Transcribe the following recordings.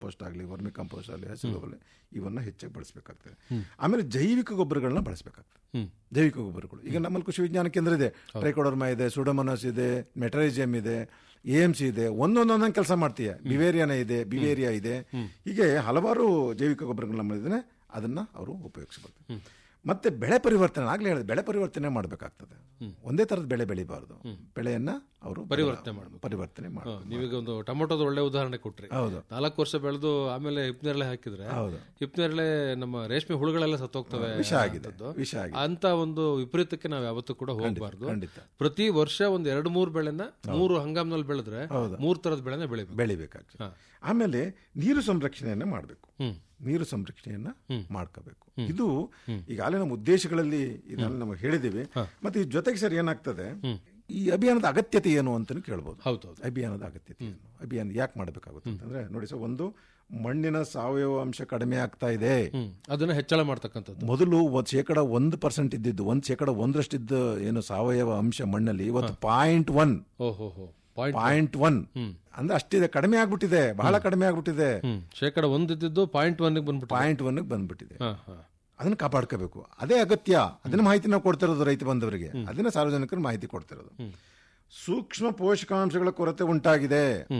Compost ಆಗಲಿ vermi compost ಆಗಲಿ ಹಸಿ ಗೊಬ್ಬರ ಇವನ್ನ ಹೆಚ್ಚಾಗಿ ಬಳಸಬೇಕಾಗ್ತದೆ ಆಮೇಲೆ ಜೈವಿಕ ಗೊಬ್ಬರಗಳನ್ನ ಬಳಸಬೇಕಾಗ್ತದೆ ಹ್ಮ್. ಜೈವಿಕ ಗೊಬ್ಬರಗಳು ಈಗ ನಮ್ಮಲ್ಲಿ ಕೃಷಿ ವಿಜ್ಞಾನ ಕೇಂದ್ರ ಇದೆ ಟ್ರೈಕೋಡರ್ಮಾ ಇದೆ ಸುಡೋಮನಸ್ ಇದೆ ಮೆಟರೈಜಿಯಂ ಇದೆ ಎ ಎಂ ಸಿ ಇದೆ ಒಂದೊಂದೊಂದೊಂದು ಕೆಲಸ ಮಾಡ್ತೀಯ ಬಿವೇರಿಯಾನ ಇದೆ ಬಿವೇರಿಯಾ ಇದೆ ಹೀಗೆ ಹಲವಾರು ಜೈವಿಕ ಗೊಬ್ಬರಗಳು ನಮ್ಮಲ್ಲಿದೆ ಅದನ್ನ ಅವರು ಉಪಯೋಗಿಸಬಹುದು ಮತ್ತೆ ಬೆಳೆ ಪರಿವರ್ತನೆ ಆಗ್ಲೇ ಹೇಳಿದೆ ಬೆಳೆ ಪರಿವರ್ತನೆ ಮಾಡಬೇಕಾಗ್ತದೆ ಒಂದೇ ತರದ ಬೆಳೆ ಬೆಳಿಬಾರದು ಬೆಳೆಯನ್ನ ಅವರು ಪರಿವರ್ತನೆ ಮಾಡ್ಬೇಕು. ಪರಿವರ್ತನೆ ಮಾಡಿ ನೀವೀಗ ಒಂದು ಟೊಮೊಟೊದ ಒಳ್ಳೆ ಉದಾಹರಣೆ ಕೊಟ್ರಿ ಹೌದು. ನಾಲ್ಕು ವರ್ಷ ಬೆಳೆದು ಆಮೇಲೆ ಹಿಪ್ನೇರಳೆ ಹಾಕಿದ್ರೆ ಹೌದು. ಹಿಪ್ನೇರಳೆ ನಮ್ಮ ರೇಷ್ಮೆ ಹುಳುಗಳೆಲ್ಲ ಸತ್ತೋಗ್ತವೆ ವಿಷ ಆಗಿದೆ ಅಂತದ್ದು. ವಿಷ ಆಗಿದೆ ಅಂತ ಒಂದು ವಿಪರೀತಕ್ಕೆ ನಾವು ಯಾವತ್ತೂ ಕೂಡ ಹೋಗಬಾರ್ದು ಖಂಡಿತ. ಪ್ರತಿ ವರ್ಷ ಒಂದ್ ಎರಡು ಮೂರು ಬೆಳೆನ ಮೂರು ಹಂಗಾಮ್ನಲ್ಲಿ ಬೆಳೆದ್ರೆ ಮೂರ್ ತರದ ಬೆಳೆನ ಬೆಳಿಬೇಕು ಬೆಳಿಬೇಕಾಗ್ತದೆ ಆಮೇಲೆ ನೀರು ಸಂರಕ್ಷಣೆಯನ್ನ ಮಾಡಬೇಕು ಹ್ಮ್. ನೀರು ಸಂರಕ್ಷಣೆಯನ್ನ ಮಾಡ್ಕೋಬೇಕು ಇದು ಈಗಾಗಲೇ ನಮ್ಮ ಉದ್ದೇಶಗಳಲ್ಲಿ ಇದನ್ನ ನಾವು ಹೇಳಿದ್ದೀವಿ ಮತ್ತೆ ಈ ಜೊತೆಗೆ ಸರ್ ಏನಾಗ್ತದೆ ಈ ಅಭಿಯಾನದ ಅಗತ್ಯತೆ ಏನು ಅಂತಾನು ಕೇಳ್ಬೋದು ಹೌದೌದು ಅಭಿಯಾನದ ಅಗತ್ಯತೆ ಏನು ಅಭಿಯಾನ ಯಾಕೆ ಮಾಡಬೇಕಾಗುತ್ತೆ ಅಂತಂದ್ರೆ ನೋಡಿ ಸರ್ ಒಂದು ಮಣ್ಣಿನ ಸಾವಯವ ಅಂಶ ಕಡಿಮೆ ಆಗ್ತಾ ಇದೆ ಹ್ಮ್ ಅದನ್ನ ಹೆಚ್ಚಳ ಮಾಡ್ತಕ್ಕಂಥದ್ದು ಮೊದಲು ಒಂದ್ ಶೇಕಡ ಒಂದು ಪರ್ಸೆಂಟ್ ಇದ್ದಿದ್ದು ಒಂದ್ ಶೇಕಡ ಒಂದರಷ್ಟಿದ್ದ ಏನು ಸಾವಯವ ಅಂಶ ಮಣ್ಣಲ್ಲಿ ಇವತ್ತು ಪಾಯಿಂಟ್ ಒನ್ ಓಹೋ ಹೋ ಪಾಯಿಂಟ್ ಪಾಯಿಂಟ್ ಒನ್ ಅಂದ್ರೆ ಅಷ್ಟಿದೆ ಕಡಿಮೆ ಆಗ್ಬಿಟ್ಟಿದೆ ಬಹಳ ಕಡಿಮೆ ಆಗ್ಬಿಟ್ಟಿದೆ ಹ್ಮ್ ಶೇಕಡ ಒಂದಿದ್ದು ಪಾಯಿಂಟ್ ಒನ್ ಬಂದ್ಬಿಟ್ಟು ಪಾಯಿಂಟ್ ಒನ್ ಬಂದ್ಬಿಟ್ಟಿದೆ ಹಾ ಹಾ ಅದನ್ನ ಕಾಪಾಡ್ಕೋಬೇಕು ಅದೇ ಅಗತ್ಯ ಅದನ್ನ ಮಾಹಿತಿ ನಾವು ಕೊಡ್ತಿರೋದು ರೈತ ಬಂದವರಿಗೆ ಅದನ್ನ ಸಾರ್ವಜನಿಕರು ಮಾಹಿತಿ ಕೊಡ್ತಿರೋದು ಸೂಕ್ಷ್ಮ ಪೋಷಕಾಂಶಗಳ ಕೊರತೆ ಉಂಟಾಗಿದೆ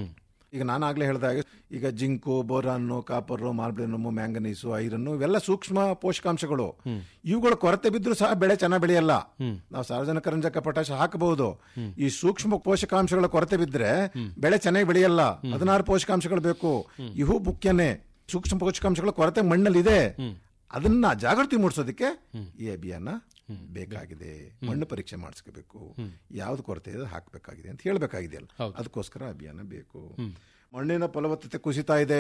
ಈಗ ನಾನು ಆಗ್ಲೇ ಹೇಳಿದ ಹಾಗೆ ಈಗ zinc boron copper molybdenum manganese iron ಇವೆಲ್ಲ ಸೂಕ್ಷ್ಮ ಪೋಷಕಾಂಶಗಳು ಇವುಗಳ ಕೊರತೆ ಬಿದ್ದರೂ ಸಹ ಬೆಳೆ ಚೆನ್ನಾಗಿ ಬೆಳೆಯಲ್ಲ ನಾವು ಸಾರ್ವಜನಿಕ ರಂಜಕ ಪೊಟ್ಯಾಶ ಹಾಕಬಹುದು ಈ ಸೂಕ್ಷ್ಮ ಪೋಷಕಾಂಶಗಳ ಕೊರತೆ ಬಿದ್ದರೆ ಬೆಳೆ ಚೆನ್ನಾಗಿ ಬೆಳೆಯಲ್ಲ ಹದಿನಾರು ಪೋಷಕಾಂಶಗಳು ಬೇಕು ಇವು ಮುಖ್ಯನೇ ಸೂಕ್ಷ್ಮ ಪೋಷಕಾಂಶಗಳ ಕೊರತೆ ಮಣ್ಣಲ್ಲಿದೆ ಅದನ್ನ ಜಾಗೃತಿ ಮೂಡಿಸೋದಕ್ಕೆ ಈ ಅಭಿಯಾನ ಬೇಕಾಗಿದೆ ಮಣ್ಣು ಪರೀಕ್ಷೆ ಮಾಡಿಸ್ಕೋಬೇಕು ಯಾವ್ದು ಕೊರತೆ ಇದೆ ಹಾಕಬೇಕಾಗಿದೆ ಅಂತ ಹೇಳ್ಬೇಕಾಗಿದೆಯಲ್ಲ ಅದಕ್ಕೋಸ್ಕರ ಅಭಿಯಾನ ಬೇಕು ಮಣ್ಣಿನ ಫಲವತ್ತತೆ ಕುಸಿತಾ ಇದೆ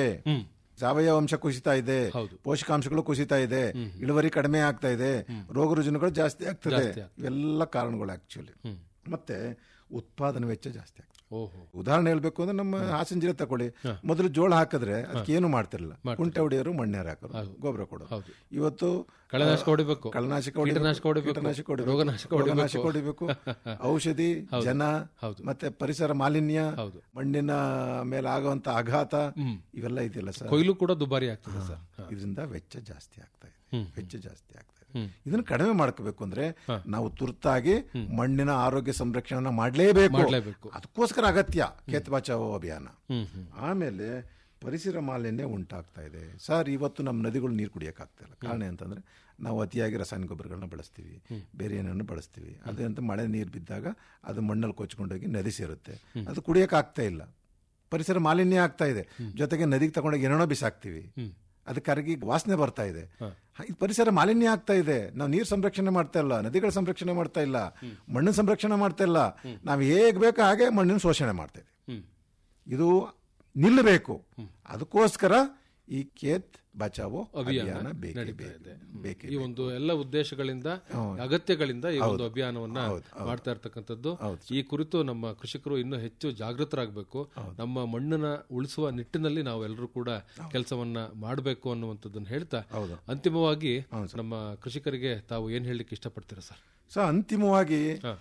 ಸಾವಯವ ಅಂಶ ಕುಸಿತಾ ಇದೆ ಪೋಷಕಾಂಶಗಳು ಕುಸಿತಾ ಇದೆ ಇಳುವರಿ ಕಡಿಮೆ ಆಗ್ತಾ ಇದೆ ರೋಗ ರುಜಿನಗಳು ಜಾಸ್ತಿ ಆಗ್ತದೆ ಇವೆಲ್ಲ ಕಾರಣಗಳು ಆಕ್ಚುಲಿ ಮತ್ತೆ ಉತ್ಪಾದನೆ ವೆಚ್ಚ ಜಾಸ್ತಿ ಆಗ್ತದೆ ಓಹೋ ಉದಾಹರಣೆ ಹೇಳ್ಬೇಕು ಅಂದ್ರೆ ನಮ್ಮ ಹಾಸನ ಜಿಲ್ಲೆ ತಗೊಳ್ಳಿ ಮೊದಲು ಜೋಳ ಹಾಕಿದ್ರೆ ಅದಕ್ಕೆ ಏನು ಮಾಡ್ತಿರಲಿಲ್ಲ ಕುಂಟೆ ಹೊಡೆಯೋರು ಮಣ್ಣೇರು ಹಾಕೋರು ಗೊಬ್ಬರ ಕೊಡೋದು ಇವತ್ತು ಕಳೆನಾಶಕ ಹೊಡಿಬೇಕು ಕಳೆನಾಶಕ ಕೀಟನಾಶಕ ಹೊಡಿಬೇಕು ಕೀಟನಾಶಕ ಹೊಡಿಬೇಕು, ರೋಗನಾಶಕ ರೋಗನಾಶಕ ಹೊಡಿಬೇಕು ಔಷಧಿ ಜನ ಮತ್ತೆ ಪರಿಸರ ಮಾಲಿನ್ಯ ಮಣ್ಣಿನ ಮೇಲೆ ಆಗುವಂತ ಆಘಾತ ಇವೆಲ್ಲ ಇದೆಯಲ್ಲ ಸರ್ ಕೊಯ್ಲು ಕೂಡ ದುಬಾರಿ ಆಗ್ತದೆ ಸರ್ ಇದರಿಂದ ವೆಚ್ಚ ಜಾಸ್ತಿ ಆಗ್ತಾ ಇದೆ ವೆಚ್ಚ ಜಾಸ್ತಿ ಆಗ್ತಾ ಇದೆ ಇದನ್ನ ಕಡಿಮೆ ಮಾಡ್ಕೋಬೇಕು ಅಂದ್ರೆ ನಾವು ತುರ್ತಾಗಿ ಮಣ್ಣಿನ ಆರೋಗ್ಯ ಸಂರಕ್ಷಣೆ ಮಾಡಲೇಬೇಕು ಮಾಡ್ಲೇಬೇಕು. ಅದಕ್ಕೋಸ್ಕರ ಅಗತ್ಯ ಕೇತ್ ಬಚಾವೋ ಅಭಿಯಾನ ಹ್ಮ್ ಹ್ಮ್ ಆಮೇಲೆ ಪರಿಸರ ಮಾಲಿನ್ಯ ಉಂಟಾಗ್ತಾ ಇದೆ ಸರ್ ಇವತ್ತು ನಮ್ಮ ನದಿಗಳು ನೀರು ಕುಡಿಯೋಕ್ಕಾಗ್ತಾ ಇಲ್ಲ ಕಾರಣ ಅಂತಂದ್ರೆ ನಾವು ಅತಿಯಾಗಿ ರಾಸಾಯನಿಕ ಗೊಬ್ಬರಗಳನ್ನ ಬಳಸ್ತೀವಿ ಬೇರೆ ಏನನ್ನು ಬಳಸ್ತೀವಿ ಅದಂತ ಮಳೆ ನೀರು ಬಿದ್ದಾಗ ಅದು ಮಣ್ಣಲ್ಲಿ ಕೊಚ್ಕೊಂಡೋಗಿ ನದಿ ಸೇರುತ್ತೆ ಅದು ಕುಡಿಯೋಕ್ಕಾಗ್ತಾ ಇಲ್ಲ ಪರಿಸರ ಮಾಲಿನ್ಯ ಆಗ್ತಾ ಇದೆ ಜೊತೆಗೆ ನದಿಗೆ ತಗೊಂಡೋಗಿ ಏನೇನೋ ಬಿಸಾಕ್ತಿವಿ ಅದು ಕರಗಿ ವಾಸನೆ ಬರ್ತಾ ಇದೆ ಇದು ಪರಿಸರ ಮಾಲಿನ್ಯ ಆಗ್ತಾ ಇದೆ ನಾವು ನೀರು ಸಂರಕ್ಷಣೆ ಮಾಡ್ತಾ ಇಲ್ಲ ನದಿಗಳ ಸಂರಕ್ಷಣೆ ಮಾಡ್ತಾ ಇಲ್ಲ ಮಣ್ಣಿನ ಸಂರಕ್ಷಣೆ ಮಾಡ್ತಾ ಇಲ್ಲ ನಾವು ಹೇಗೆ ಬೇಕೋ ಹಾಗೆ ಮಣ್ಣಿನ ಶೋಷಣೆ ಮಾಡ್ತಾ ಇದ್ದೀವಿ ಇದು ನಿಲ್ಲಬೇಕು ಅದಕ್ಕೋಸ್ಕರ ಈ ಕೇತ್ ಬಚಾವೋ ಅಭಿಯಾನ ಬೇಕೇ ಬೇಕು ಬೇಕೇ ಈ ಒಂದು ಎಲ್ಲ ಉದ್ದೇಶಗಳಿಂದ ಅಗತ್ಯಗಳಿಂದ ಈ ಒಂದು ಅಭಿಯಾನವನ್ನ ಮಾಡ್ತಾ ಇರ್ತಕ್ಕಂಥದ್ದು ಈ ಕುರಿತು ನಮ್ಮ ಕೃಷಿಕರು ಇನ್ನೂ ಹೆಚ್ಚು ಜಾಗೃತರಾಗಬೇಕು ನಮ್ಮ ಮಣ್ಣನ್ನ ಉಳಿಸುವ ನಿಟ್ಟಿನಲ್ಲಿ ನಾವೆಲ್ಲರೂ ಕೂಡ ಕೆಲಸವನ್ನ ಮಾಡಬೇಕು ಅನ್ನುವಂಥದ್ದನ್ನ ಹೇಳ್ತಾ ಅಂತಿಮವಾಗಿ ನಮ್ಮ ಕೃಷಿಕರಿಗೆ ತಾವು ಏನ್ ಹೇಳಲಿಕ್ಕೆ ಇಷ್ಟಪಡ್ತೀರಾ ಸರ್ ಸೊ ಅಂತಿಮವಾಗಿ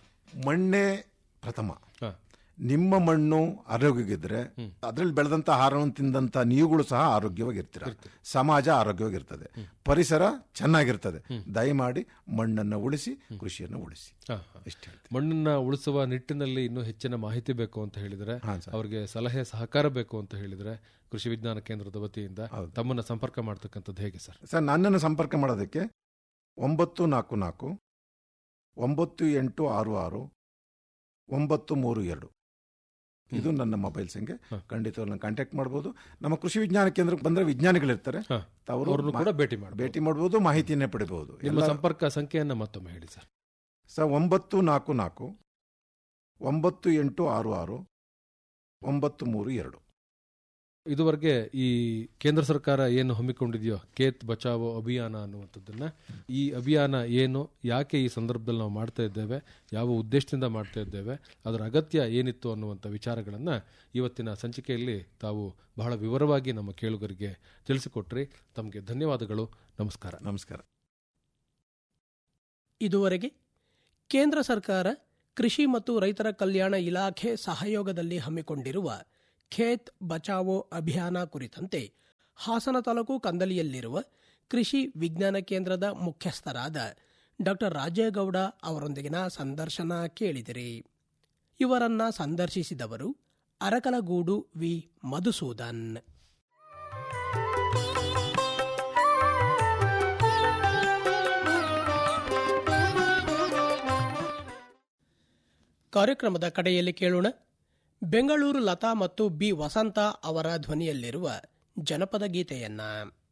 ಮಣ್ಣೇ ಪ್ರಥಮ ಹಾ. ನಿಮ್ಮ ಮಣ್ಣು ಆರೋಗ್ಯವಾಗಿದ್ರೆ ಅದರಲ್ಲಿ ಬೆಳೆದಂತ ಆಹಾರವನ್ನು ತಿಂದಂತ ನೀವುಗಳು ಸಹ ಆರೋಗ್ಯವಾಗಿರ್ತೀರ ಸಮಾಜ ಆರೋಗ್ಯವಾಗಿರ್ತದೆ ಪರಿಸರ ಚೆನ್ನಾಗಿರ್ತದೆ ದಯಮಾಡಿ ಮಣ್ಣನ್ನು ಉಳಿಸಿ ಕೃಷಿಯನ್ನು ಉಳಿಸಿ ಹಾ, ಹಾ. ಇಷ್ಟು ಹೇಳ್ತೀನಿ ಮಣ್ಣನ್ನ ಉಳಿಸುವ ನಿಟ್ಟಿನಲ್ಲಿ ಇನ್ನೂ ಹೆಚ್ಚಿನ ಮಾಹಿತಿ ಬೇಕು ಅಂತ ಹೇಳಿದ್ರೆ ಅವರಿಗೆ ಸಲಹೆ ಸಹಕಾರ ಬೇಕು ಅಂತ ಹೇಳಿದ್ರೆ ಕೃಷಿ ವಿಜ್ಞಾನ ಕೇಂದ್ರದ ವತಿಯಿಂದ ತಮ್ಮನ್ನ ಸಂಪರ್ಕ ಮಾಡ್ತಕ್ಕಂಥದ್ದು ಹೇಗೆ ಸರ್ ಸರ್ ನನ್ನನ್ನು ಸಂಪರ್ಕ ಮಾಡೋದಕ್ಕೆ ಒಂಬತ್ತು ನಾಲ್ಕು ನಾಲ್ಕು ಒಂಬತ್ತು ಎಂಟು ಆರು ಆರು ಒಂಬತ್ತು ಮೂರು ಎರಡು ಇದು ನನ್ನ ಮೊಬೈಲ್ ಸಂಖ್ಯೆ ಖಂಡಿತವಾಗಿ ಕಾಂಟ್ಯಾಕ್ಟ್ ಮಾಡ್ಬೋದು ನಮ್ಮ ಕೃಷಿ ವಿಜ್ಞಾನ ಕೇಂದ್ರಕ್ಕೆ ಬಂದ್ರೆ ವಿಜ್ಞಾನಿಗಳಿರ್ತಾರೆ ಅವರು ಅವ್ರನ್ನು ಕೂಡ ಭೇಟಿ ಮಾಡಿ ಭೇಟಿ ಮಾಡ್ಬೋದು ಮಾಹಿತಿಯನ್ನೇ ಪಡಿಬಹುದು ನಿಮ್ಮ ಸಂಪರ್ಕ ಸಂಖ್ಯೆಯನ್ನ ಮತ್ತೊಮ್ಮೆ ಹೇಳಿ ಸರ್ ಸರ್ ಒಂಬತ್ತು ನಾಲ್ಕು ನಾಲ್ಕು ಒಂಬತ್ತು ಎಂಟು ಆರು ಆರು ಒಂಬತ್ತು ಮೂರು ಎರಡು ಇದುವರೆಗೆ ಈ ಕೇಂದ್ರ ಸರ್ಕಾರ ಏನು ಹಮ್ಮಿಕೊಂಡಿದೆಯೋ ಕೇತ್ ಬಚಾವೋ ಅಭಿಯಾನ ಅನ್ನುವಂಥದ್ದನ್ನ ಈ ಅಭಿಯಾನ ಏನು ಯಾಕೆ ಈ ಸಂದರ್ಭದಲ್ಲಿ ನಾವು ಮಾಡ್ತಾ ಇದ್ದೇವೆ ಯಾವ ಉದ್ದೇಶದಿಂದ ಮಾಡ್ತಾ ಇದ್ದೇವೆ ಅದರ ಅಗತ್ಯ ಏನಿತ್ತು ಅನ್ನುವಂಥ ವಿಚಾರಗಳನ್ನ ಇವತ್ತಿನ ಸಂಚಿಕೆಯಲ್ಲಿ ತಾವು ಬಹಳ ವಿವರವಾಗಿ ನಮ್ಮ ಕೇಳುಗರಿಗೆ ತಿಳಿಸಿಕೊಟ್ರಿ ತಮಗೆ ಧನ್ಯವಾದಗಳು ನಮಸ್ಕಾರ ನಮಸ್ಕಾರ ಇದುವರೆಗೆ ಕೇಂದ್ರ ಸರ್ಕಾರ ಕೃಷಿ ಮತ್ತು ರೈತರ ಕಲ್ಯಾಣ ಇಲಾಖೆ ಸಹಯೋಗದಲ್ಲಿ ಹಮ್ಮಿಕೊಂಡಿರುವ ಖೇತ್ ಬಚಾವೋ ಅಭಿಯಾನ ಕುರಿತಂತೆ ಹಾಸನ ತಾಲೂಕು ಕಂದಲಿಯಲ್ಲಿರುವ ಕೃಷಿ ವಿಜ್ಞಾನ ಕೇಂದ್ರದ ಮುಖ್ಯಸ್ಥರಾದ ಡಾಕ್ಟರ್ ರಾಜೇಗೌಡ ಅವರೊಂದಿಗಿನ ಸಂದರ್ಶನ ಕೇಳಿದಿರಿ ಇವರನ್ನ ಸಂದರ್ಶಿಸಿದವರು ಅರಕಲಗೂಡು ವಿ ಮಧುಸೂದನ್ ಕಾರ್ಯಕ್ರಮದ ಕಡೆಯಲ್ಲಿ ಕೇಳೋಣ ಬೆಂಗಳೂರು ಲತಾ ಮತ್ತು ಬಿ ವಸಂತ ಅವರ ಧ್ವನಿಯಲ್ಲಿರುವ ಜನಪದ ಗೀತೆಯನ್ನ